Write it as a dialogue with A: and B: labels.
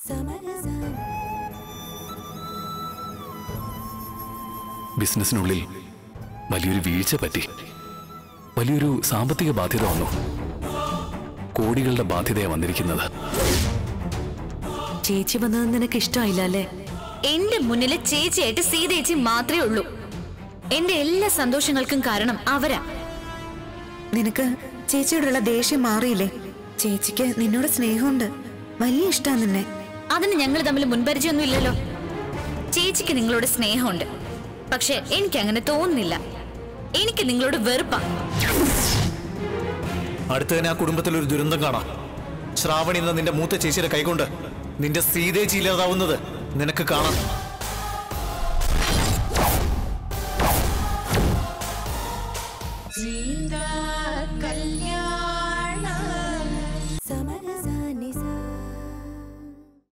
A: ബിസിനസ്സിനുള്ളിൽ വലിയൊരു വീഴ്ച പറ്റി വലിയൊരു സാമ്പത്തിക ബാധ്യത വന്നു കോടികളുടെ ബാധ്യതയാണ് വന്നിരിക്കുന്നത്
B: ചേച്ചി വന്നത് നിനക്ക് ഇഷ്ടമായില്ല അല്ലേ
C: എന്റെ മുന്നില് ചേച്ചിയായിട്ട് സീതേച്ചി മാത്രമേ ഉള്ളൂ എന്റെ എല്ലാ സന്തോഷങ്ങൾക്കും കാരണം അവരാ
D: നിനക്ക് ചേച്ചിയോടുള്ള ദേഷ്യം മാറിയില്ലേ ചേച്ചിക്ക് നിന്നോട് സ്നേഹമുണ്ട് വലിയ ഇഷ്ടാ നിന്നെ
C: അതിന് ഞങ്ങൾ തമ്മിൽ മുൻപരിചയമൊന്നും ഇല്ലല്ലോ ചേച്ചിക്ക് നിങ്ങളോട് സ്നേഹമുണ്ട് പക്ഷെ എനിക്ക് അങ്ങനെ തോന്നുന്നില്ല എനിക്ക് നിങ്ങളോട് വെറുപ്പാ
E: അടുത്ത് തന്നെ ആ കുടുംബത്തിൽ ഒരു ദുരന്തം കാണാം ശ്രാവണി എന്ന നിന്റെ മൂത്ത ചേച്ചിയുടെ കൈകൊണ്ട് നിന്റെ സീതേച്ചി ഇല്ലാതാവുന്നത് നിനക്ക് കാണാം